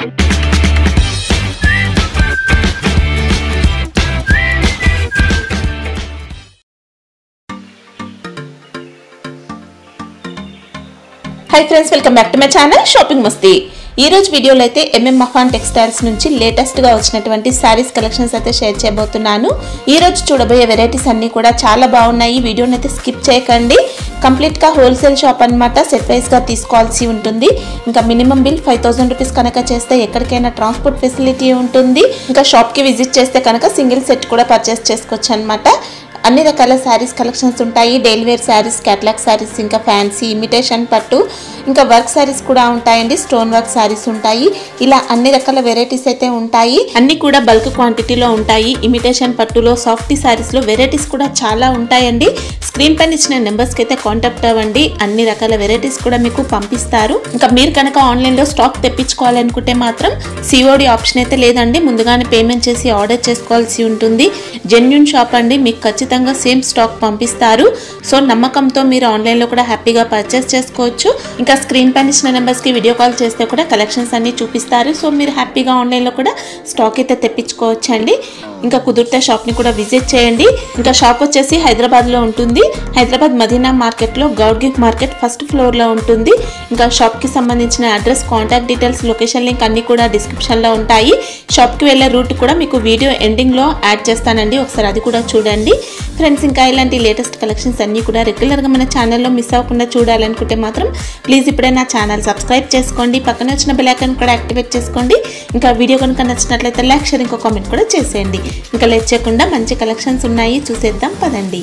High friends welcome back to my channel shopping Masti ఈ రోజు వీడియోలో అయితే ఎంఎం మహాన్ టెక్స్టైల్స్ నుంచి లేటెస్ట్ గా వచ్చినటువంటి శారీస్ కలెక్షన్స్ అయితే షేర్ చేయబోతున్నాను ఈ రోజు చూడబోయే వెరైటీస్ అన్ని కూడా చాలా బాగున్నాయి వీడియోని అయితే స్కిప్ చేయకండి కంప్లీట్ గా హోల్సేల్ షాప్ అన్నమాట సెట్ వైస్ గా తీసుకోవాల్సి ఉంటుంది ఇంకా minimum bill five thousand rupees కనుక చేస్తే ఎక్కడికైనా ట్రాన్స్పోర్ట్ ఫెసిలిటీ ఉంటుంది ఇంకా షాప్ కి విజిట్ చేస్తే కనుక సింగిల్ సెట్ కూడా పర్చేస్ చేసుకోవచ్చు అనమాట అన్ని రకాల శారీస్ కలెక్షన్స్ ఉంటాయి daily wear saris catalogue saris ఇంకా ఫ్యాన్సీ ఇమిటేషన్ పట్టు ఇంకా వర్క్ శారీస్ కూడా ఉంటాయండి స్టోన్ వర్క్ శారీస్ ఉంటాయి ఇలా అన్ని రకాల వెరైటీస్ అయితే ఉంటాయి అన్ని కూడా బల్క్ క్వాంటిటీలో ఉంటాయి ఇమిటేషన్ పట్టులో సాఫ్టీ శారీస్ లో వెరైటీస్ కూడా చాలా ఉంటాయండి స్క్రీన్ పైన ఇచ్చిన నెంబర్స్ కి అయితే కాంటాక్ట్ అవ్వండి అన్ని రకాల వెరైటీస్ కూడా మీకు పంపిస్తారు ఇంకా మీరు కనుక ఆన్లైన్ లో స్టాక్ తెప్పించుకోవాలనుకుంటే మాత్రం సిఓడి ఆప్షన్ అయితే లేదండి ముందుగానే పేమెంట్ చేసి ఆర్డర్ చేసుకోవాల్సి ఉంటుంది జెన్యున్ షాప్ అండి మీకు ఖచ్చితంగా సేమ్ స్టాక్ పంపిస్తారు సో నమ్మకంతో మీరు ఆన్లైన్లో కూడా హ్యాపీగా పర్చేస్ చేసుకోవచ్చు ఇంకా స్క్రీన్ పైన ఇచ్చిన నెంబర్స్కి వీడియో కాల్ చేస్తే కూడా కలెక్షన్స్ అన్ని చూపిస్తారు సో మీరు హ్యాపీగా ఆన్లైన్లో కూడా స్టాక్ అయితే తెప్పించుకోవచ్చు అండి ఇంకా కుదిరితే షాప్ని కూడా విజిట్ చేయండి ఇంకా షాప్ వచ్చేసి హైదరాబాద్లో ఉంటుంది హైదరాబాద్ మదీనా మార్కెట్లో గౌడ్ గిఫ్ట్ మార్కెట్ ఫస్ట్ ఫ్లోర్లో ఉంటుంది ఇంకా షాప్కి సంబంధించిన address contact details location link అన్ని కూడా డిస్క్రిప్షన్లో ఉంటాయి షాప్కి వెళ్ళే రూట్ కూడా మీకు వీడియో ఎండింగ్లో యాడ్ చేస్తానండి ఒకసారి అది కూడా చూడండి ఫ్రెండ్స్ ఇంకా ఇలాంటి లేటెస్ట్ కలెక్షన్స్ అన్నీ కూడా రెగ్యులర్గా మన ఛానల్లో మిస్ అవ్వకుండా చూడాలనుకుంటే మాత్రం ప్లీజ్ ఇప్పుడే నా ఛానల్ సబ్స్క్రైబ్ చేసుకోండి పక్కన వచ్చిన బెల్ ఐకాన్ కూడా యాక్టివేట్ చేసుకోండి ఇంకా వీడియో కనుక నచ్చినట్లయితే లైక్ షేర్ ఇంకో కామెంట్ కూడా చేసేయండి ఇంకా లేట్ చేయకుండా మంచి కలెక్షన్స్ ఉన్నాయి చూసేద్దాం పదండి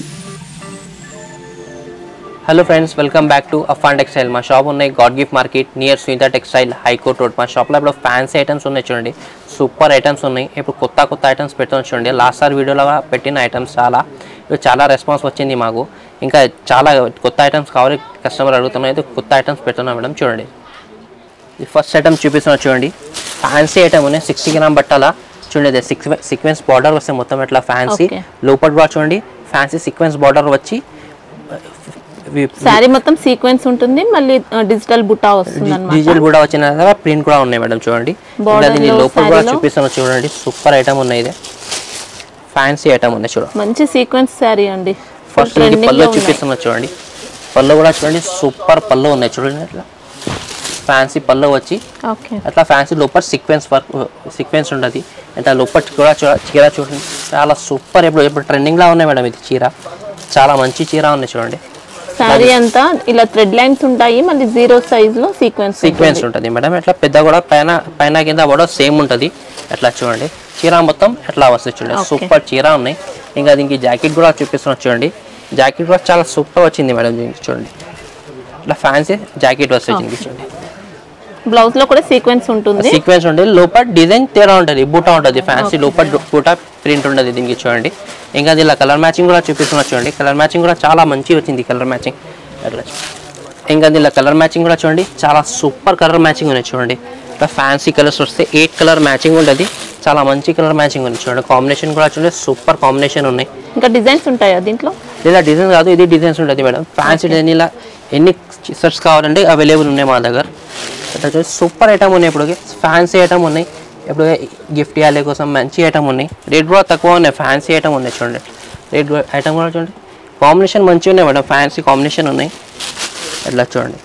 hello friends welcome back to Afan textile మా షాప్ ఉన్నాయి God gift market near Sunitha textile High Court road మా షాప్లో ఇప్పుడు ఫ్యాన్సీ ఐటమ్స్ ఉన్నాయి చూడండి సూపర్ ఐటమ్స్ ఉన్నాయి ఇప్పుడు కొత్త కొత్త ఐటమ్స్ పెడుతున్నాం చూడండి లాస్ట్ సార్ వీడియోలో కూడా పెట్టిన ఐటమ్స్ చాలా ఇప్పుడు చాలా రెస్పాన్స్ వచ్చింది మాకు ఇంకా చాలా కొత్త ఐటమ్స్ కావాలి కస్టమర్ అడుగుతున్నాయి అయితే కొత్త ఐటమ్స్ పెడుతున్నాం మేడం చూడండి ఈ ఫస్ట్ ఐటమ్ చూపిస్తున్నా చూడండి ఫ్యాన్సీ ఐటమ్ ఉన్నాయి సిక్స్టీ గ్రామ్ బట్టాల చూడండి సిక్స్ సీక్వెన్స్ బార్డర్ వస్తే మొత్తం ఇట్లా ఫ్యాన్సీ Okay. లోపల కూడా చూడండి ఫ్యాన్సీ సీక్వెన్స్ బార్డర్ వచ్చి ఇవి- శారీ మొత్తం సీక్వెన్స్ ఉంటుంది మళ్ళీ డిజిటల్ బుట్టా వస్తుంది అనమాట డిజిటల్ కూడా వచ్చిన తర్వాత ప్రింట్ కూడా ఉన్నాయి మేడం చూడండి ఇంకా Border దీని లో, లోపల కూడా saree లో. చూపిస్తాను చూడండి సూపర్ ఐటమ్ ఉన్నాయి ఇది ఫ్యాన్సీ ఐటమ్ ఉన్నాయి చూడ మంచి సీక్వెన్స్ శారీ అండి ఫస్ట్ ఇది పళ్ళు చూపిస్తున్నా చూడండి పళ్ళు కూడా చూడండి సూపర్ పళ్ళు ఉన్నాయి చూడండి అట్లా ఫ్యాన్సీ పళ్ళు వచ్చి ఓకే అట్లా ఫ్యాన్సీ లోపల సీక్వెన్స్ వర్క్ సీక్వెన్స్ ఉంటుంది అంటే లోపల కూడా చూ- చీర చూడండి చాలా సూపర్ ఇప్పుడు ఇప్పుడు ట్రెండింగ్లా ఉన్నాయి మేడం ఇది చీర చాలా మంచి చీర ఉన్నాయి చూడండి శారీ అంతా ఇలా థ్రెడ్ లైన్స్ ఉంటాయి మళ్ళీ జీరో సైజ్ లో సీక్వెన్స్ సీక్వెన్స్ ఉంటుంది మేడం ఇట్లా పెద్ద కూడా పైన పైన కింద కూడా సేమ్ ఉంటుంది ఎట్లా చూడండి చీర మొత్తం ఎట్లా వస్తుంది చూడండి Okay. సూపర్ చీర ఉన్నాయి ఇంకా దీనికి జాకెట్ కూడా చూపిస్తున్నా చూడండి జాకెట్ కూడా చాలా సూపర్ వచ్చింది మేడం దీనికి చూడండి ఇట్లా ఫ్యాన్సీ జాకెట్ వస్తుంది దీనికి చూడండి బ్లౌజ్ లో కూడా సీక్వెన్స్ ఉంటుంది సీక్వెన్స్ ఉంటుంది లోపల డిజైన్ తేడా ఉంటుంది బూటా ఉంటుంది ఫ్యాన్సీ లోపల బూటా ప్రింట్ ఉంటుంది దీనికి చూడండి ఇంకా దీనిలో కలర్ మ్యాచింగ్ కూడా చూపిస్తున్నా చూడండి కలర్ మ్యాచింగ్ కూడా చాలా మంచి వచ్చింది కలర్ మ్యాచింగ్ అట్లా ఇంకా దీనిలో కలర్ మ్యాచింగ్ కూడా చూడండి చాలా సూపర్ కలర్ మ్యాచింగ్ ఉన్నాయి చూడండి ఇట్లా ఫ్యాన్సీ కలర్స్ వస్తే ఎయిట్ కలర్ మ్యాచింగ్ ఉంటుంది చాలా మంచి కలర్ మ్యాచింగ్ ఉంది చూడండి కాంబినేషన్ కూడా చూడండి సూపర్ కాంబినేషన్ ఉన్నాయి ఇంకా డిజైన్స్ ఉంటాయా దీంట్లో లేదా డిజైన్ కాదు ఇది డిజైన్స్ ఉంటుంది మేడం ఫ్యాన్సీ డిజైన్ ఇలా ఎన్ని షర్ట్స్ కావాలంటే అవైలబుల్ ఉన్నాయి మా దగ్గర ఇట్లా చూసి సూపర్ ఐటమ్ ఉన్నాయి ఇప్పుడు ఫ్యాన్సీ ఐటమ్ ఉన్నాయి ఇప్పుడు గిఫ్ట్ ఇవ్వాలి కోసం మంచి ఐటమ్ ఉన్నాయి రేట్ కూడా తక్కువ ఉన్నాయి ఫ్యాన్సీ ఐటమ్ ఉన్నాయి చూడండి రేట్ ఐటమ్ కూడా చూడండి కాంబినేషన్ మంచిగా ఉన్నాయి మేడం ఫ్యాన్సీ కాంబినేషన్ ఉన్నాయి ఇట్లా చూడండి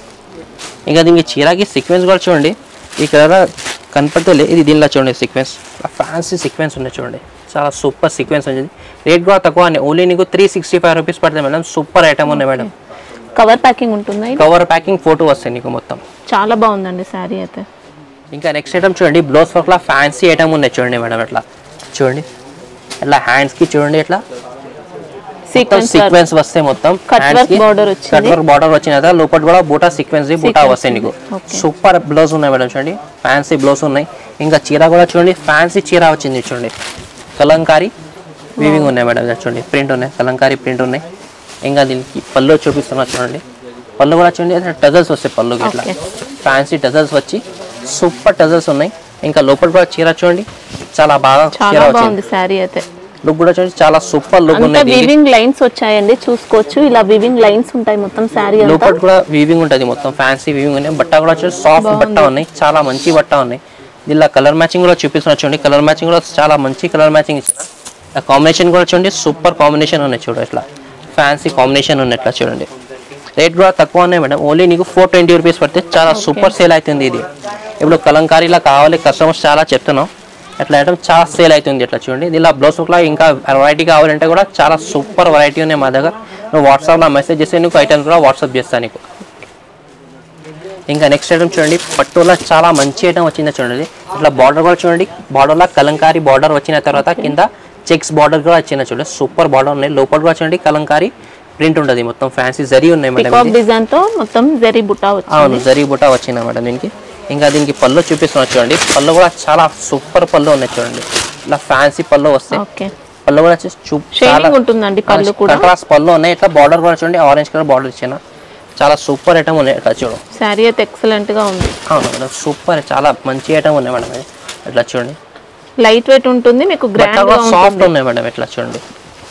ఇంకా దీనికి చీరకి సీక్వెన్స్ కూడా చూడండి ఈ కలర్ కనపడతలే ఇది దీనిలో చూడండి సీక్వెన్స్ ఫ్యాన్సీ సీక్వెన్స్ ఉన్నాయి చూడండి చాలా సూపర్ సీక్వెన్స్ ఉంది రేట్ కూడా తక్కువ అండి ఓన్లీ నీకు త్రీ సిక్స్టీ ఫైవ్ రూపీస్ పడుతుంది మేడం సూపర్ ఐటమ్ ఉన్నాయి మేడం కవర్ ప్యాకింగ్ ఉంటుందా ఇది? కవర్ ప్యాకింగ్ ఫోటో వస్తాయి నీకు మొత్తం చాలా బాగుందండి శారీ అయితే ఇంకా నెక్స్ట్ ఐటమ్ చూడండి బ్లౌజ్ వర్క్లో ఫ్యాన్సీ ఐటమ్ ఉన్నాయి చూడండి మేడం ఇట్లా చూడండి ఇట్లా హ్యాండ్స్కి చూడండి ఇట్లా సీక్వెన్స్ సీక్వెన్స్ వస్తాయి మొత్తం Cut work border వచ్చింది. కట్ వర్క్ బార్డర్ వచ్చిన తర్వాత లోపల కూడా బూటా సీక్వెన్స్ బూటా Sequence వస్తాయి నీకు Okay. సూపర్ బ్లౌజ్ ఉన్నాయి మేడం చూడండి ఫ్యాన్సీ బ్లౌజ్ ఉన్నాయి ఇంకా చీర కూడా చూడండి ఫ్యాన్సీ చీర వచ్చింది చూడండి కలంకారీ వీవింగ్ ఉన్నాయి మేడం ఇది చూడండి ప్రింట్ ఉన్నాయి కలంకారీ ప్రింట్ ఉన్నాయి ఇంకా దీనికి పళ్ళు చూపిస్తున్నా చూడండి పళ్ళు కూడా చూడండి టజల్స్ వస్తాయి పళ్ళుకి ఇట్లా Okay. ఫ్యాన్సీ టజల్స్ వచ్చి సూపర్ టజల్స్ ఉన్నాయి ఇంకా లోపల కూడా చీర చూడండి చాలా బాగా చీర చాలా వచ్చింది బాగుంది శారీ అయితే లుక్ కూడా చూడండి చాలా సూపర్ లుక్ అంతా ఉన్నాయి దీనికి. వివింగ్ లైన్స్ వచ్చాయండి చూసుకోవచ్చు ఇలా వివింగ్ లైన్స్ ఉంటాయి మొత్తం శారీ అంతా లోపల కూడా వీవింగ్ ఉంటుంది మొత్తం ఫ్యాన్సీ వీవింగ్ ఉన్నాయి బట్ట కూడా వచ్చి సాఫ్ట్ బట్ట ఉన్నాయి చాలా మంచి బట్ట ఉన్నాయి ఇలా కలర్ మ్యాచింగ్ కూడా చూపిస్తున్నా చూడండి కలర్ మ్యాచింగ్ కూడా చాలా మంచి కలర్ మ్యాచింగ్ ఇచ్చిన కాంబినేషన్ కూడా చూడండి సూపర్ కాంబినేషన్ ఉన్నాయి చూడు ఇట్లా ఫ్యాన్సీ కాంబినేషన్ ఉన్నాయి ఇట్లా చూడండి రేట్ కూడా తక్కువ ఉన్నాయి మేడం ఓన్లీ నీకు ఫోర్ ట్వంటీ రూపీస్ పడితే చాలా సూపర్ సేల్ అవుతుంది ఇది ఇప్పుడు కలంకారీలా కావాలి కస్టమర్స్ చాలా చెప్తున్నాం అట్లా ఐటమ్ చాలా సేల్ అవుతుంది ఇట్లా చూడండి ఇలా బ్లౌజ్ లా ఇంకా వెరైటీ కావాలంటే కూడా చాలా సూపర్ వెరైటీ ఉన్నాయి మా దగ్గర నువ్వు వాట్సాప్లో మెసేజ్ చేస్తే నీకు ఐటమ్స్ కూడా వాట్సాప్ చేస్తాను నీకు ఇంకా నెక్స్ట్ ఐటమ్ చూడండి పట్టులో చాలా మంచి ఐటమ్ వచ్చింది చూడండి ఇట్లా బార్డర్ కూడా చూడండి బార్డర్లో కలంకారీ బార్డర్ వచ్చిన తర్వాత కింద చెక్స్ బార్డర్ కూడా వచ్చిన చూడండి సూపర్ బార్డర్ ఉన్నాయి లోపల కూడా చూడండి కలంకారీ ప్రింట్ ఉంటుంది మొత్తం ఫ్యాన్సీ జరీ ఉన్నాయి మేడం పికాక్ డిజైన్ తో మొత్తం జరీ బుట్టా వచ్చింది అవును జరీ బుట్ట వచ్చింది మేడం దీనికి ఇంకా దీనికి పళ్ళు చూపిస్తున్నా చూడండి పళ్ళు కూడా చాలా సూపర్ పళ్ళు ఉన్నాయి చూడండి ఇలా ఫ్యాన్సీ పళ్ళు వస్తాయి ఓకే పళ్ళు కూడా వచ్చేసి చూ- షైనింగ్ ఉంటుందండి పళ్ళు కూడా కంట్రాస్ట్ పళ్ళు ఉన్నాయి ఇట్లా బార్డర్ కూడా చూడండి ఆరెంజ్ కలర్ బార్డర్ ఇచ్చిన చాలా సూపర్ ఐటమ్ ఉన్నాయి ఇట్లా చూడు శారీ అయితే ఎక్సలెంట్ గా ఉంది అవును మేడం సూపర్ చాలా మంచి ఐటమ్ ఉన్నాయి మేడం ఇది. ఇట్లా చూడండి లైట్ వెయిట్ ఉంటుంది మీకు బట్ట గ్రాండ్ గా కూడా సాఫ్ట్ ఉంటుంది ఉన్నాయి మేడం ఇట్లా చూడండి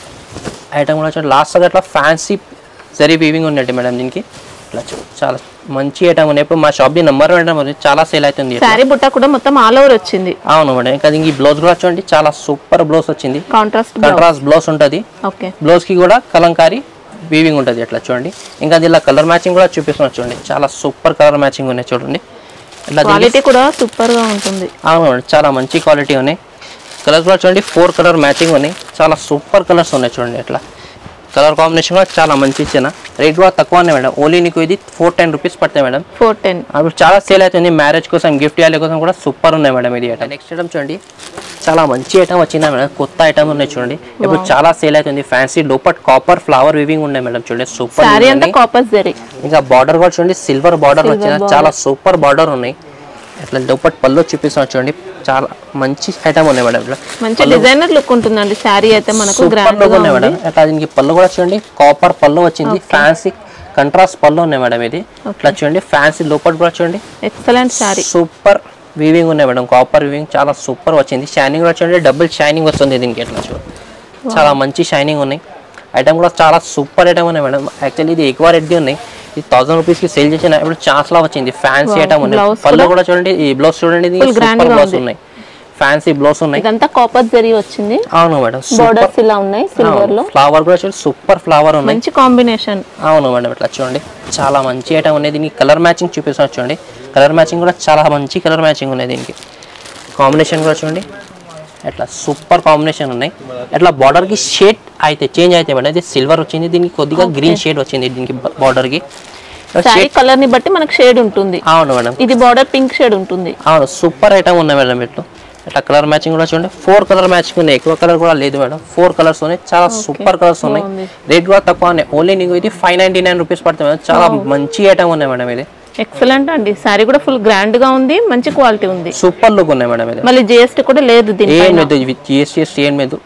ఐటమ్ కూడా చూడండి లాస్ట్ అట్లా ఫ్యాన్సీ జరీ వీవింగ్ ఉన్నట్టు మేడం దీనికి ఇట్లా చూడు చాలా మంచి ఐటమ్ ఉన్నాయి ఇప్పుడు మా షాప్ ది నెంబర్ మేడం అది చాలా సేల్ అవుతుంది ఇట్లా. శారీ బుట్ట కూడా మొత్తం ఆల్ ఓవర్ వచ్చింది అవును మేడం ఇంకా దీనికి బ్లౌజ్ కూడా చూడండి చాలా సూపర్ బ్లౌజ్ వచ్చింది కాంట్రాస్ట్ కంట్రాస్ట్ బ్లౌజ్ ఉంటుంది ఓకే బ్లౌజ్ కి కూడా కలంకారీ వీవింగ్ ఉంటుంది ఇట్లా చూడండి ఇంకా దీనిలో కలర్ మ్యాచింగ్ కూడా చూపిస్తున్నా చూడండి చాలా సూపర్ కలర్ మ్యాచింగ్ ఉన్నాయి చూడండి ఇట్లా దీనికి క్వాలిటీ కూడా సూపర్ గా ఉంటుంది అవును మేడం చాలా మంచి క్వాలిటీ ఉన్నాయి కలర్స్ కూడా చూడండి ఫోర్ కలర్ మ్యాచింగ్ ఉన్నాయి చాలా సూపర్ కలర్స్ ఉన్నాయి చూడండి ఇట్లా కలర్ కాంబినేషన్ కూడా చాలా మంచి ఇచ్చిన రేట్ కూడా తక్కువ ఉన్నాయి మేడం ఓన్లీ నీకు ఇది ఫోర్ టెన్ రూపీస్ పడతాయి మేడం ఫోర్ టెన్ అప్పుడు చాలా సేల్ అవుతుంది మ్యారేజ్ కోసం గిఫ్ట్ ఇవ్వాలి కోసం కూడా సూపర్ ఉన్నాయి మేడం ఇది ఐటమ్ నెక్స్ట్ ఐటమ్ చూడండి చాలా మంచి ఐటమ్ వచ్చిందా మేడం కొత్త ఐటమ్ ఉన్నాయి చూడండి ఇప్పుడు చాలా సేల్ అవుతుంది ఫ్యాన్సీ లోపట్ కాపర్ ఫ్లవర్ వివింగ్ ఉన్నాయి మేడం చూడండి సూపర్ శారీ అంతా కాపర్ జరీ ఇంకా బార్డర్ కూడా చూడండి సిల్వర్ బార్డర్ వచ్చిన చాలా సూపర్ బార్డర్ ఉన్నాయి ఇట్లా లోపట్ పళ్ళు చూపిస్తున్నా చూడండి చాలా మంచి ఐటమ్ ఉన్నాయి మేడం ఇట్లా మంచి డిజైనర్ లుక్ ఉంటుందండి శారీ అయితే మనకు సూపర్ గ్రాండ్ లుక్ గా ఉన్నాయి ఉంది మేడం ఇట్లా దీనికి పళ్ళు కూడా చూడండి కాపర్ పళ్ళు వచ్చింది ఫ్యాన్సీ కంట్రాస్ట్ పళ్ళు ఉన్నాయి మేడం ఇది ఇట్లా చూడండి ఫ్యాన్సీ లోపల కూడా చూడండి ఎక్సలెంట్ శారీ సూపర్ వీవింగ్ ఉన్నాయి మేడం కాపర్ వీవింగ్ చాలా సూపర్ వచ్చింది షైనింగ్ కూడా చూడండి డబుల్ షైనింగ్ వస్తుంది దీనికి ఎట్లా చూడు చాలా మంచి షైనింగ్ ఉన్నాయి ఐటమ్ కూడా చాలా సూపర్ ఐటమ్ ఉన్నాయి మేడం యాక్చువల్లీ ఇది ఎక్కువ రేట్ది ఉన్నాయి ఇది థౌసండ్ రూపీస్ కి సేల్ చేసిన ఇప్పుడు ఛాన్స్ లా వచ్చింది ఫ్యాన్సీ Wow. ఐటమ్ ఉన్నాయి Blouse పళ్ళు కూడా చూడండి ఈ బ్లౌజ్ చూడండి Full grand సూపర్ గా బ్లౌజ్ ఉంది. ఉన్నాయి ఫ్యాన్సీ బ్లౌజ్ ఉన్నాయి ఇదంతా కాపర్ జరీ వచ్చింది అవును మేడం సూపర్ బోర్డర్స్ ఇలా ఉన్నాయి సిల్వర్ లో ఫ్లవర్ కూడా చూడండి సూపర్ ఫ్లవర్ ఉన్నాయి మంచి కాంబినేషన్ అవును మేడం ఇట్లా చూడండి చాలా మంచి ఐటమ్ ఉన్నాయి దీనికి కలర్ మ్యాచింగ్ చూపిస్తున్నా చూడండి కలర్ మ్యాచింగ్ కూడా చాలా మంచి కలర్ మ్యాచింగ్ ఉన్నాయి దీనికి కాంబినేషన్ కూడా చూడండి ఇట్లా సూపర్ కాంబినేషన్ ఉన్నాయి ఇట్లా border కి షేడ్ అయితే చేంజ్ అయితే మేడం ఇది సిల్వర్ వచ్చింది దీనికి కొద్దిగా గ్రీన్ షేడ్ వచ్చింది దీనికి border కి శారీ కలర్ ని బట్టి మనకు షేడ్ ఉంటుంది అవును మేడం ఇది బార్డర్ పింక్ షేడ్ ఉంటుంది అవును సూపర్ ఐటమ్ ఉన్నాయి మేడం ఇట్లా ఇట్లా కలర్ మ్యాచింగ్ కూడా చూడండి ఫోర్ కలర్ మ్యాచింగ్ ఉన్నాయి ఎక్కువ కలర్ కూడా లేదు మేడం ఫోర్ కలర్స్ ఉన్నాయి చాలా సూపర్ కలర్స్ ఉన్నాయి బాగుంది. రేట్ కూడా తక్కువ ఉన్నాయి ఓన్లీ నీకు ఇది ఫైవ్ నైన్టీ నైన్ రూపీస్ పడుతుంది మేడం చాలా మంచి ఐటమ్ ఉన్నాయి మేడం ఇది ఎక్సలెంట్ అండి శారీ కూడా ఫుల్ గ్రాండ్ గా ఉంది మంచి క్వాలిటీ ఉంది సూపర్ లుక్ ఉన్నాయి మేడం ఇది మళ్ళీ జిఎస్టీ కూడా లేదు ఏం దీనిపైన లేదు జిఎస్టీ ఏం లేదు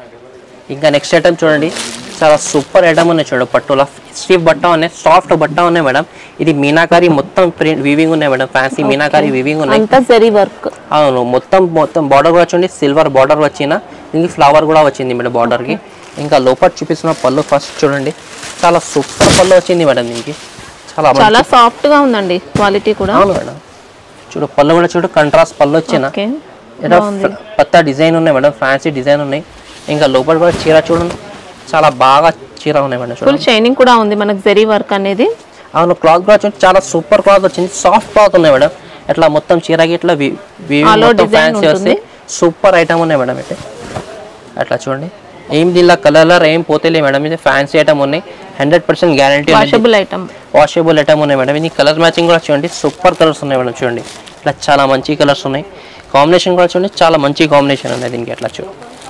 ఇంకా నెక్స్ట్ ఐటమ్ చూడండి చాలా సూపర్ ఐటమ్ ఉన్నాయి చూడండి పట్టులో స్టీఫ్ బట్ట ఉన్నాయి సాఫ్ట్ బట్ట ఉన్నాయి మేడం ఇది మీనాకారి మొత్తం ప్రింట్ వీవింగ్ ఉన్నాయి మేడం ఫ్యాన్సీ మీనాకారి వీవింగ్ ఉన్నాయి అంతా జరీ వర్క్ అవును మొత్తం మొత్తం బార్డర్ కూడా చూడండి సిల్వర్ బార్డర్ వచ్చిన దీనికి ఫ్లవర్ కూడా వచ్చింది మేడం border కి ఇంకా లోపల చూపిస్తున్న పళ్ళు ఫస్ట్ చూడండి చాలా సూపర్ పళ్ళు వచ్చింది మేడం దీనికి చాలా మంచి- చాలా సాఫ్ట్ గా ఉందండి క్వాలిటీ కూడా అవును మేడం చూడు పళ్ళు కూడా చూడు కంట్రాస్ట్ పళ్ళు వచ్చిన ఓకే ఏదో ఫ- కొత్త డిజైన్ ఉన్నాయి మేడం ఫ్యాన్సీ డిజైన్ ఉన్నాయి ఇంకా లోపల కూడా చీర చూడండి చాలా బాగా చీర ఉన్నాయి మేడం ఫుల్ చూడండి షైనింగ్ కూడా ఉంది మనకు జరీ వర్క్ అనేది అవును క్లాత్ కూడా చూడండి చాలా సూపర్ క్లాత్ వచ్చింది సాఫ్ట్ క్లాత్ ఉన్నాయి మేడం ఇట్లా మొత్తం చీరకి ఇట్లా వి- వి- All over మొత్తం design ఫ్యాన్సీ వస్తే ఉంటుంది. సూపర్ ఐటమ్ ఉన్నాయి మేడం అయితే అట్లా చూడండి ఏం దీనిలో కలర్ ఏం పోతేలే మేడం ఇది ఫ్యాన్సీ ఐటమ్ ఉన్నాయి hundred percent guarantee washable item washable item ఉన్నాయి మేడం ఇది కలర్ మ్యాచింగ్ కూడా చూడండి సూపర్ కలర్స్ ఉన్నాయి మేడం చూడండి ఇట్లా చాలా మంచి కలర్స్ ఉన్నాయి కాంబినేషన్ కూడా చూడండి చాలా మంచి కాంబినేషన్ ఉన్నాయి దీనికి అట్లా చూడు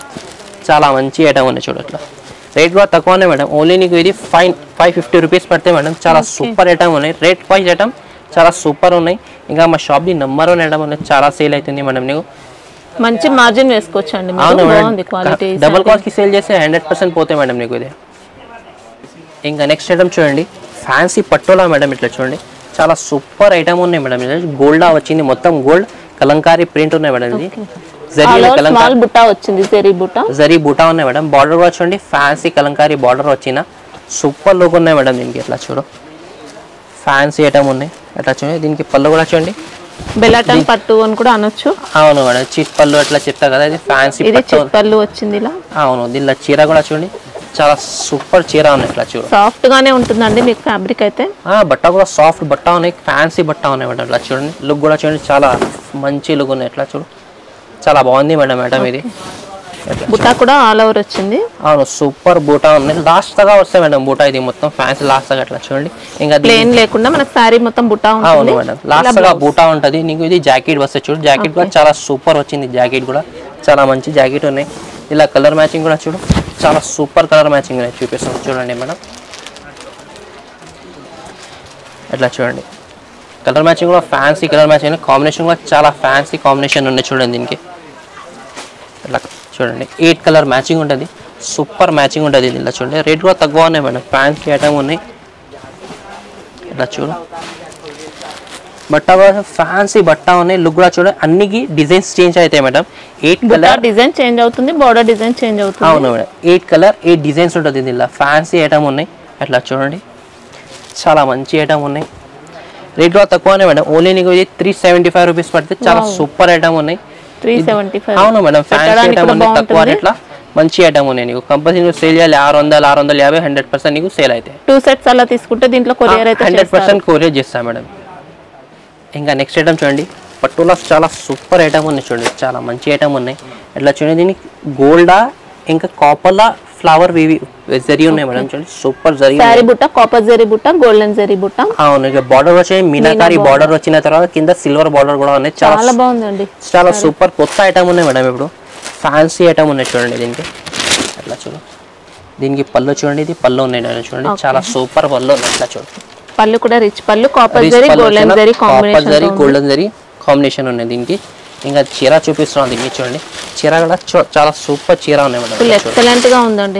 చాలా మంచి ఐటమ్ ఉన్నాయి చూడు అట్లా రేట్ కూడా తక్కువనే మేడం ఓన్లీ నీకు ఇది ఫైవ్ ఫైవ్ ఫిఫ్టీ రూపీస్ పడితే మేడం చాలా సూపర్ ఐటమ్ ఉన్నాయి రేట్ వైజ్ ఐటమ్ చాలా సూపర్ ఉన్నాయి ఇంకా మా షాప్ది నెంబర్ వన్ ఐటమ్ ఉన్నాయి చాలా సేల్ అవుతుంది మేడం నీకు మంచి మార్జిన్ వేసుకోవచ్చు అండి అవును బాగుంది క్వాలిటీ మేడం డబుల్ కాస్ట్ కి సేల్ చేస్తే హండ్రెడ్ పర్సెంట్ పోతాయి మేడం నీకు ఇది ఇంకా నెక్స్ట్ ఐటమ్ చూడండి ఫ్యాన్సీ పట్టోలా మేడం ఇట్లా చూడండి చాలా సూపర్ ఐటమ్ ఉన్నాయి మేడం ఇది గోల్డ్ వచ్చింది మొత్తం గోల్డ్ కలంకారీ ప్రింట్ ఉన్నాయి మేడం ఇది జరీ కలంకారీ స్మాల్ బుట్ట వచ్చింది జరీ బుట్ట జరీ బూటా ఉన్నాయి మేడం బార్డర్ కూడా చూడండి ఫ్యాన్సీ కలంకారీ బార్డర్ వచ్చిన సూపర్ లుక్ ఉన్నాయి మేడం దీనికి ఎట్లా చూడు ఫ్యాన్సీ ఐటమ్ ఉన్నాయి ఎట్లా చూడండి దీనికి పళ్ళు కూడా చూడండి బెలాటన్ పట్టు అని కూడా అనొచ్చు అవును మేడం చిట్ పళ్ళు అట్లా చెప్తా కదా ఇది ఫ్యాన్సీ ఇది పట్టు చిట్ పళ్ళు వచ్చింది ఇలా అవును దీనిలో చీర కూడా చూడండి చాలా సూపర్ చీర ఉన్నాయి ఇట్లా చూడు సాఫ్ట్ గానే ఉంటుందండి మీకు ఫ్యాబ్రిక్ అయితే ఆ, బట్ట కూడా సాఫ్ట్ బట్ట ఉన్నాయి ఫ్యాన్సీ బట్ట ఉన్నాయి మేడం ఇట్లా చూడండి లుక్ కూడా చూడండి చాలా మంచి లుక్ ఉన్నాయి ఇట్లా చూడు చాలా బాగుంది మేడం మేడం ఇది ఇట్లా బుట్టా కూడా ఆల్ ఓవర్ వచ్చింది అవును సూపర్ బూటా ఉన్నాయి లాస్ట్ గా వస్తాయి మేడం బూటా ఇది మొత్తం ఫ్యాన్సీ లాస్ట్ గా అట్లా చూడండి ఇంకా దీని- ప్లేన్ లేకుండా మనకు శారీ మొత్తం బుట్టా అవును ఉంటుంది మేడం లాస్ట్ గా బూటా ఉంటది నీకు ఇది జాకెట్ వస్తుంది చూడు జాకెట్ కూడా చాలా సూపర్ వచ్చింది జాకెట్ కూడా చాలా మంచి జాకెట్ ఉన్నాయి ఇలా కలర్ మ్యాచింగ్ కూడా చూడు చాలా సూపర్ కలర్ మ్యాచింగ్ ఉన్నాయి చూపిస్తాను చూడండి మేడం ఇట్లా చూడండి కలర్ మ్యాచింగ్ కూడా ఫ్యాన్సీ కలర్ మ్యాచింగ్ కాంబినేషన్ కూడా చాలా ఫ్యాన్సీ కాంబినేషన్ ఉన్నాయి చూడండి దీనికి ఇట్లా చూడండి ఎయిట్ కలర్ మ్యాచింగ్ ఉంటుంది సూపర్ మ్యాచింగ్ ఉంటుంది ఇది ఇలా చూడండి రేట్ కూడా తక్కువ ఉన్నాయి మేడం ఫ్యాన్సీ ఐటమ్ ఉన్నాయి ఇట్లా చూడు బట్ట ఫ్యాన్సీ బట్ట ఉన్నాయి లుక్ కూడా చూడండి అన్నికి డిజైన్స్ చేంజ్ అవుతాయి మేడం ఎయిట్ బుట్టా కలర్ డిజైన్ చేంజ్ అవుతుంది బార్డర్ డిజైన్ చేంజ్ అవుతుంది అవును madam eight colour eight designs ఉంటుంది దీనిలో ఫ్యాన్సీ ఐటమ్ ఉన్నాయి అట్లా చూడండి చాలా మంచి ఐటమ్ ఉన్నాయి రేట్ కూడా తక్కువనే మేడం ఓన్లీ నీకు ఇది త్రీ సెవెంటీ ఫైవ్ రూపీస్ పడితే చాలా సూపర్ ఐటమ్ ఉన్నాయి త్రీ సెవెంటీ ఫైవ్ అవును మేడం ఫ్యాన్సీ పెట్టడానికి ఐటమ్ కూడా ఉన్నాయి తక్కువ బాగుంటుంది రేట్లా మంచి ఐటమ్ ఉన్నాయి నీకు కంపల్సరీ నువ్వు సేల్ చేయాలి ఆరు వందలు ఆరు వందల యాభై హండ్రెడ్ పర్సెంట్ నీకు సేల్ అవుతాయి టూ సెట్స్ అలా తీసుకుంటే దీంట్లో కొరియర్ అయితే హండ్రెడ్ చేస్తారు పర్సెంట్ కొరియర్ చేస్తా మేడం ఇంకా నెక్స్ట్ ఐటమ్ చూడండి పట్టులో చాలా సూపర్ ఐటమ్ ఉన్నాయి చూడండి చాలా మంచి ఐటమ్ ఉన్నాయి ఇట్లా చూడండి దీనికి గోల్డా ఇంకా కాపర్లా ఫ్లవర్ వివి జరి ఉన్నాయి మేడం చూడండి సూపర్ జరి శారీ బుట్ట కాపర్ జరీ బుట్ట గోల్డెన్ జరీ బుట్ట అవును ఇక బార్డర్ వచ్చి మీనాకారి బార్డర్ వచ్చిన తర్వాత కింద సిల్వర్ బార్డర్ కూడా ఉన్నాయి చాలా చాలా బాగుందండి చాలా సూపర్ కొత్త ఐటమ్ ఉన్నాయి మేడం ఇప్పుడు ఫ్యాన్సీ ఐటమ్ ఉన్నాయి చూడండి దీనికి అట్లా చూడు దీనికి పళ్ళు చూడండి ఇది పళ్ళు ఉన్నాయి మేడం చూడండి చాలా సూపర్ పళ్ళు ఉన్నాయి అట్లా చూడండి పళ్ళు కూడా రిచ్ పళ్ళు కాపర్ రిచ్ జరీ పళ్ళు గోల్డెన్ వచ్చిన జరీ కాపర్ జరీ కాంబినేషన్ గోల్డెన్ జరీ కాంబినేషన్ ఉన్నాయి దీనికి ఇంకా చీర చూపిస్తున్నాం దీనికి చూడండి చీర కూడా చూ- చాలా సూపర్ చీర ఉన్నాయి మేడం ఫుల్ ఇట్లా చూడండి. ఎక్సలెంట్ గా ఉందండి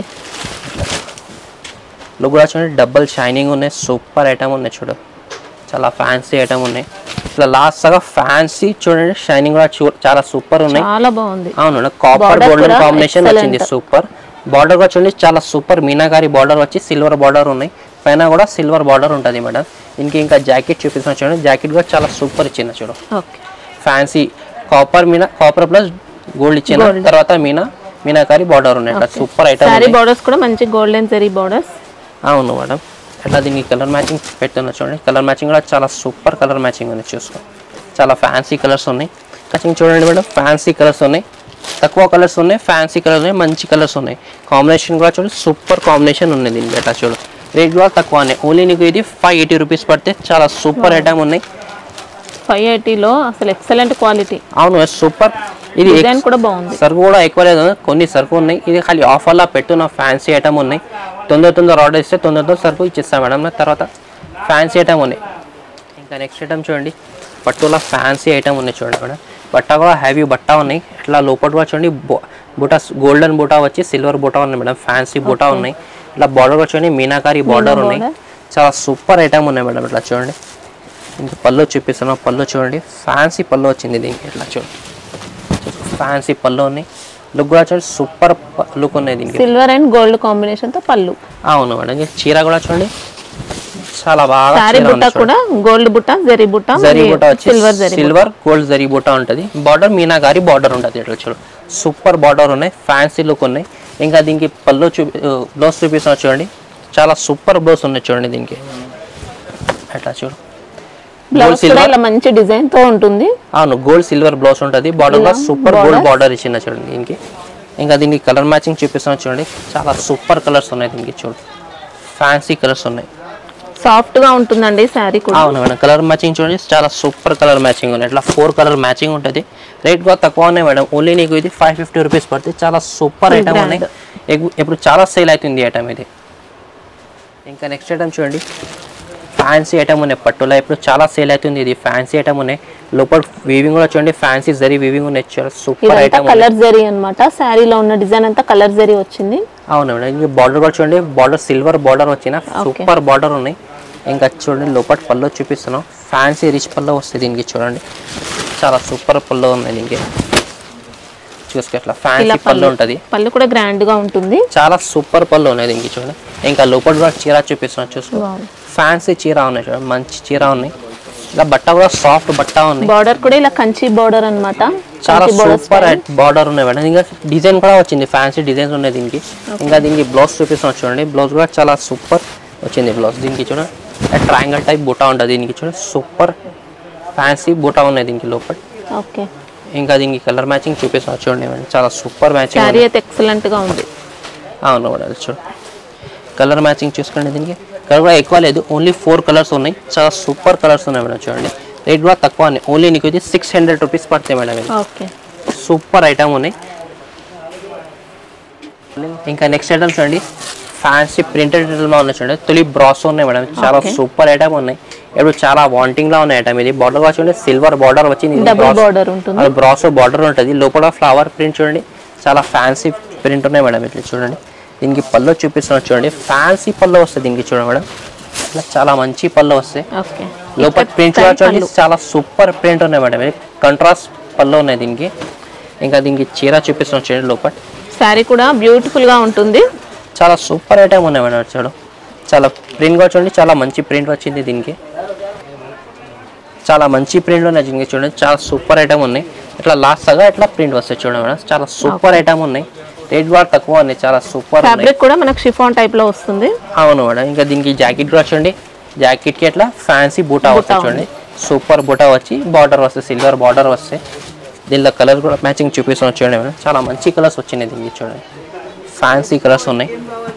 లుక్ కూడా చూడండి డబల్ షైనింగ్ ఉన్నాయి సూపర్ ఐటమ్ ఉన్నాయి చూడు చాలా ఫ్యాన్సీ ఐటమ్ ఉన్నాయి ఇట్లా లాస్ట్ సగా ఫ్యాన్సీ చూడండి షైనింగ్ కూడా చూ- చాలా సూపర్ ఉన్నాయి చాలా బాగుంది అవును కాపర్ Border గోల్డెన్ కూడా కాంబినేషన్ వచ్చింది excellent. సూపర్ బార్డర్ కూడా చూడండి చాలా సూపర్ మీనాకారి బార్డర్ వచ్చి సిల్వర్ బార్డర్ ఉన్నాయి పైన కూడా సిల్వర్ బార్డర్ ఉంటుంది మేడం దీనికి ఇంకా జాకెట్ చూపిస్తున్నా చూడండి జాకెట్ కూడా చాలా సూపర్ ఇచ్చింది చూడు ఓకే ఫ్యాన్సీ కాపర్ మీనా కాపర్ ప్లస్ గోల్డ్ ఇచ్చిన తర్వాత మీనా మీనాకారి బార్డర్ ఉన్నాయి అట్లా సూపర్ ఐటమ్ శారీ బార్డర్స్ కూడా మంచి గోల్డెన్ జరీ బార్డర్స్ అవును మేడం ఎట్లా దీనికి కలర్ మ్యాచింగ్ పెడుతున్నా చూడండి కలర్ మ్యాచింగ్ కూడా చాలా సూపర్ కలర్ మ్యాచింగ్ ఉంది చూసుకో చాలా ఫ్యాన్సీ కలర్స్ ఉన్నాయి మ్యాచింగ్ చూడండి మేడం ఫ్యాన్సీ కలర్స్ ఉన్నాయి తక్కువ కలర్స్ ఉన్నాయి ఫ్యాన్సీ కలర్స్ ఉన్నాయి మంచి కలర్స్ ఉన్నాయి కాంబినేషన్ కూడా చూడండి సూపర్ కాంబినేషన్ ఉంది దీనికి ఎట్లా చూడు రేట్ కూడా తక్కువ ఉన్నాయి ఓన్లీ నీకు ఇది ఫైవ్ ఎయిటీ రూపీస్ పడితే చాలా సూపర్ ఐటమ్ ఉన్నాయి ఫైవ్ ఎయిటీలో అసలు ఎక్సలెంట్ క్వాలిటీ అవును సూపర్ ఇది డిజైన్ కూడా బాగుంది సరుకు కూడా ఎక్కువ లేదు కొన్ని సరుకు ఉన్నాయి ఇది ఖాళీ ఆఫర్లో పెట్టున్న ఫ్యాన్సీ ఐటమ్ ఉన్నాయి తొందర తొందర ఆర్డర్ ఇస్తే తొందర తొందర సరుకు ఇచ్చేస్తాం మేడం తర్వాత ఫ్యాన్సీ ఐటమ్ ఉన్నాయి ఇంకా నెక్స్ట్ ఐటమ్ చూడండి పట్టులో ఫ్యాన్సీ ఐటమ్ ఉన్నాయి చూడండి మేడం బట్ట కూడా హ్యావీ బట్ట ఉన్నాయి ఇట్లా లోపల కూడా చూడండి బో- బుటా గోల్డెన్ బుటా వచ్చి సిల్వర్ బుటా ఉన్నాయి మేడం ఫ్యాన్సీ బుటా ఉన్నాయి ఇట్లా బార్డర్ కూడా చూడండి మీనాకారి బార్డర్ ఉన్నాయి చాలా సూపర్ ఐటమ్ ఉన్నాయి మేడం ఇట్లా చూడండి ఇంకా పళ్ళు చూపిస్తున్నాం పళ్ళు చూడండి ఫ్యాన్సీ పళ్ళు వచ్చింది దీనికి ఇట్లా చూడండి ఫ్యాన్సీ పళ్ళు ఉన్నాయి లుక్ కూడా చూడండి సూపర్ లుక్ ఉన్నాయి దీనికి సిల్వర్ అండ్ గోల్డ్ కాంబినేషన్ తో పళ్ళు అవును మేడం ఇంకా చీర కూడా చూడండి చాలా బాగా శారీ చీర బుట్ట ఉంది చూడండి. కూడా గోల్డ్ బుట్ట జరీ బుట్ట జరీ బుట్ట వచ్చి silver zari silver gold zari బుట్ట ఉంటుంది బార్డర్ మీనాగారి బార్డర్ ఉంటుంది ఇట్లా చూడు సూపర్ బార్డర్ ఉన్నాయి ఫ్యాన్సీ లుక్ ఉన్నాయి ఇంకా దీనికి పళ్ళు చూపి బ్లౌజ్ చూపిస్తున్నా చూడండి చాలా సూపర్ బ్లౌజ్ ఉన్నాయి చూడండి దీనికి అట్లా చూడు బ్లౌజ్ కూడా silver. ఇలా మంచి డిజైన్ తో ఉంటుంది అవును గోల్డ్ సిల్వర్ బ్లౌజ్ ఉంటుంది బార్డర్ కూడా ఇలా సూపర్ గోల్డ్ border. బార్డర్ ఇచ్చింది చూడండి దీనికి ఇంకా దీనికి కలర్ మ్యాచింగ్ చూపిస్తున్నా చూడండి చాలా సూపర్ కలర్స్ ఉన్నాయి దీనికి చూడు ఫ్యాన్సీ కలర్స్ ఉన్నాయి సాఫ్ట్ గా ఉంటుందండి శారీ కూడా అవును మేడం కలర్ మ్యాచింగ్ చూడండి చాలా సూపర్ కలర్ మ్యాచింగ్ ఉంది ఇట్లా ఫోర్ కలర్ మ్యాచింగ్ ఉంటుంది రేట్ కూడా తక్కువ ఉన్నాయి మేడం ఓన్లీ నీకు ఇది ఫైవ్ ఫిఫ్టీ రూపీస్ పడుతుంది చాలా సూపర్ Full ఐటమ్ ఉన్నాయి grand. ఎగు- ఇప్పుడు చాలా సేల్ అవుతుంది ఈ ఐటమ్ ఇది ఇంకా నెక్స్ట్ ఐటమ్ చూడండి ఫ్యాన్సీ ఐటమ్ ఉన్నాయి పట్టులో ఇప్పుడు చాలా సేల్ అవుతుంది ఇది ఫ్యాన్సీ ఐటమ్ ఉన్నాయి లోపల వీవింగ్ కూడా చూడండి ఫ్యాన్సీ జరీ వీవింగ్ ఉన్నాయి చాలా సూపర్ ఇదంతా ఐటమ్ కలర్ జరీ అన్నమాట శారీలో ఉన్న డిజైన్ అంతా కలర్ జరీ వచ్చింది అవును మేడం ఇంకా బార్డర్ కూడా చూడండి బార్డర్ సిల్వర్ బార్డర్ వచ్చిన సూపర్ బార్డర్ ఉన్నాయి ఇంకా చూడండి లోపల పళ్ళు చూపిస్తున్నాం ఫ్యాన్సీ రిచ్ పళ్ళు వస్తుంది దీనికి చూడండి చాలా సూపర్ పళ్ళు ఉన్నాయి దీనికి చూసుకో ఇట్లా ఇలా ఫ్యాన్సీ పళ్ళు పళ్ళు ఉంటుంది పళ్ళు కూడా గ్రాండ్ గా ఉంటుంది చాలా సూపర్ పళ్ళు ఉన్నాయి దీనికి చూడండి ఇంకా లోపల కూడా చీర చూపిస్తున్నాం చూసుకో బాగుంది. ఫ్యాన్సీ చీర ఉన్నాయి చూడండి మంచి చీర ఉన్నాయి ఇలా బట్ట కూడా సాఫ్ట్ బట్ట ఉంది బార్డర్ కూడా ఇలా కంచి బార్డర్ అన్నమాట చాలా Kanchi border super style. Border ఉన్నాయి మేడం ఇంకా డిజైన్ కూడా వచ్చింది ఫ్యాన్సీ డిజైన్స్ ఉన్నాయి దీనికి ఇంకా దీనికి బ్లౌజ్ చూపిస్తున్నాం చూడండి బ్లౌజ్ కూడా చాలా సూపర్ వచ్చింది బ్లౌజ్ దీనికి చూడండి ట్రయాంగల్ టైప్ బుటా ఉంటుంది దీనికి చూడండి సూపర్ ఫ్యాన్సీ బుటా ఉన్నాయి దీనికి లోపల ఓకే ఇంకా దీనికి కలర్ మ్యాచింగ్ చూపిస్తున్నాం చూడండి మేడం చాలా సూపర్ మ్యాచింగ్ శారీ అయితే ఎక్సలెంట్ గా ఉంది అవును మేడం అది చూడండి కలర్ మ్యాచింగ్ చూసుకోండి దీనికి కలర్ కూడా ఎక్కువ లేదు ఓన్లీ ఫోర్ కలర్స్ ఉన్నాయి చాలా సూపర్ కలర్స్ ఉన్నాయి మేడం చూడండి రేట్ కూడా తక్కువ ఓన్లీ నీకు ఇది సిక్స్ హండ్రెడ్ రూపీస్ పడతాయి మేడం ఇది ఓకే సూపర్ ఐటమ్ ఉన్నాయి ఇంకా నెక్స్ట్ ఐటమ్ చూడండి ఫ్యాన్సీ ప్రింటెడ్ లో ఉన్నాయి చూడండి తొలి బ్రాస్ ఉన్నాయి మేడం చాలా Okay. సూపర్ ఐటమ్ ఉన్నాయి ఇప్పుడు చాలా వాంటింగ్ లా ఉన్నాయి ఐటమ్ ఇది బార్డర్ కూడా చూడండి సిల్వర్ బార్డర్ వచ్చింది డబుల్ బార్డర్ ఉంటుంది అది బ్రాస్ బార్డర్ ఉంటుంది లోపల ఫ్లవర్ ప్రింట్ చూడండి చాలా ఫ్యాన్సీ ప్రింట్ ఉన్నాయి మేడం ఇట్లా చూడండి దీనికి పళ్ళు చూపిస్తున్నా చూడండి ఫ్యాన్సీ పళ్ళు వస్తుంది దీనికి చూడండి మేడం ఇట్లా చాలా మంచి పళ్ళు వస్తాయి ఓకే లోపల ప్రింట్ కూడా చూడండి చాలా సూపర్ ప్రింట్ ఉన్నాయి మేడం ఇది కంట్రాస్ట్ పళ్ళు ఉన్నాయి దీనికి ఇంకా దీనికి చీర చూపిస్తున్నాం చూడండి లోపల శారీ కూడా బ్యూటిఫుల్ గా ఉంటుంది చాలా సూపర్ ఐటమ్ ఉన్నాయి మేడం చూడు చాలా ప్రింట్ కూడా చూడండి చాలా మంచి ప్రింట్ వచ్చింది దీనికి చాలా మంచి ప్రింట్ ఉన్నాయి దీనికి చూడండి చాలా సూపర్ ఐటమ్ ఉన్నాయి ఇట్లా లాస్ట్ సగా ఇట్లా ప్రింట్ వస్తాయి చూడండి మేడం చాలా సూపర్ ఐటమ్ ఉన్నాయి రేట్ కూడా తక్కువ ఉన్నాయి చాలా సూపర్ ఉన్నాయి ఫ్యాబ్రిక్ కూడా మనకు షిఫాన్ టైప్ లో వస్తుంది అవును మేడం ఇంకా దీనికి జాకెట్ కూడా చూడండి జాకెట్ కి ఎట్లా ఫ్యాన్సీ బూటా వస్తుంది చూడండి సూపర్ బూటా వచ్చి బార్డర్ వస్తుంది సిల్వర్ బార్డర్ వస్తాయి దీనిలో కలర్ కూడా మ్యాచింగ్ చూపిస్తున్నాం చూడండి మేడం చాలా మంచి కలర్స్ వచ్చినాయి దీనికి చూడండి ఫ్యాన్సీ కలర్స్ ఉన్నాయి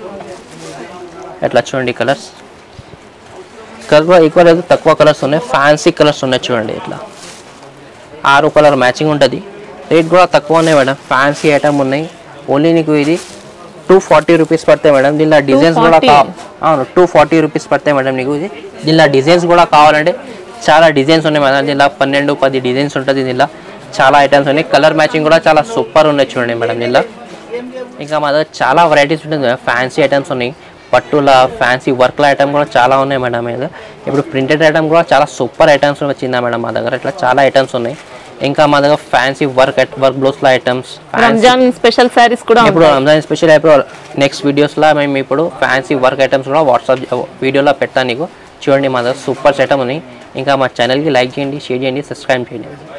ఎట్లా చూడండి కలర్స్ కలర్ కూడా ఎక్కువ లేదు తక్కువ కలర్స్ ఉన్నాయి ఫ్యాన్సీ కలర్స్ ఉన్నాయి చూడండి ఇట్లా ఆరు కలర్ మ్యాచింగ్ ఉంటుంది రేట్ కూడా తక్కువ ఉన్నాయి మేడం ఫ్యాన్సీ ఐటమ్ ఉన్నాయి ఓన్లీ నీకు ఇది టూ ఫార్టీ రూపీస్ పడతాయి మేడం దీనిలో డిజైన్స్ కూడా 240? కావాలి అవును టూ ఫార్టీ రూపీస్ పడతాయి మేడం నీకు ఇది దీనిలో డిజైన్స్ కూడా కావాలంటే చాలా డిజైన్స్ ఉన్నాయి మేడం దీనిలో పన్నెండు పది డిజైన్స్ ఉంటుంది దీనిలో చాలా ఐటమ్స్ ఉన్నాయి కలర్ మ్యాచింగ్ కూడా చాలా సూపర్ ఉన్నాయి చూడండి మేడం దీనిలో ఇంకా మా దగ్గర చాలా వెరైటీస్ ఉంటుంది మేడం ఫ్యాన్సీ ఐటమ్స్ ఉన్నాయి పట్టుల ఫ్యాన్సీ వర్క్ల ఐటమ్ కూడా చాలా ఉన్నాయి మేడం మీద ఇప్పుడు ప్రింటెడ్ ఐటమ్ కూడా చాలా సూపర్ ఐటమ్స్ వచ్చిందా మేడం మా దగ్గర ఇట్లా చాలా ఐటమ్స్ ఉన్నాయి ఇంకా మా దగ్గర ఫ్యాన్సీ వర్క్ వర్క్ బ్లౌస్ల ఐటమ్స్ రంజాన్ స్పెషల్ శారీస్ కూడా ఇప్పుడు ఉంటాయి రంజాన్ స్పెషల్ ఇప్పుడు నెక్స్ట్ వీడియోస్లో మేము ఇప్పుడు ఫ్యాన్సీ వర్క్ ఐటమ్స్ కూడా వాట్సాప్ వీడియోలో పెడతాను నీకు చూడండి మా దగ్గర సూపర్ ఐటమ్ ఉన్నాయి ఇంకా మా ఛానల్కి లైక్ చేయండి షేర్ చేయండి సబ్స్క్రైబ్ చేయండి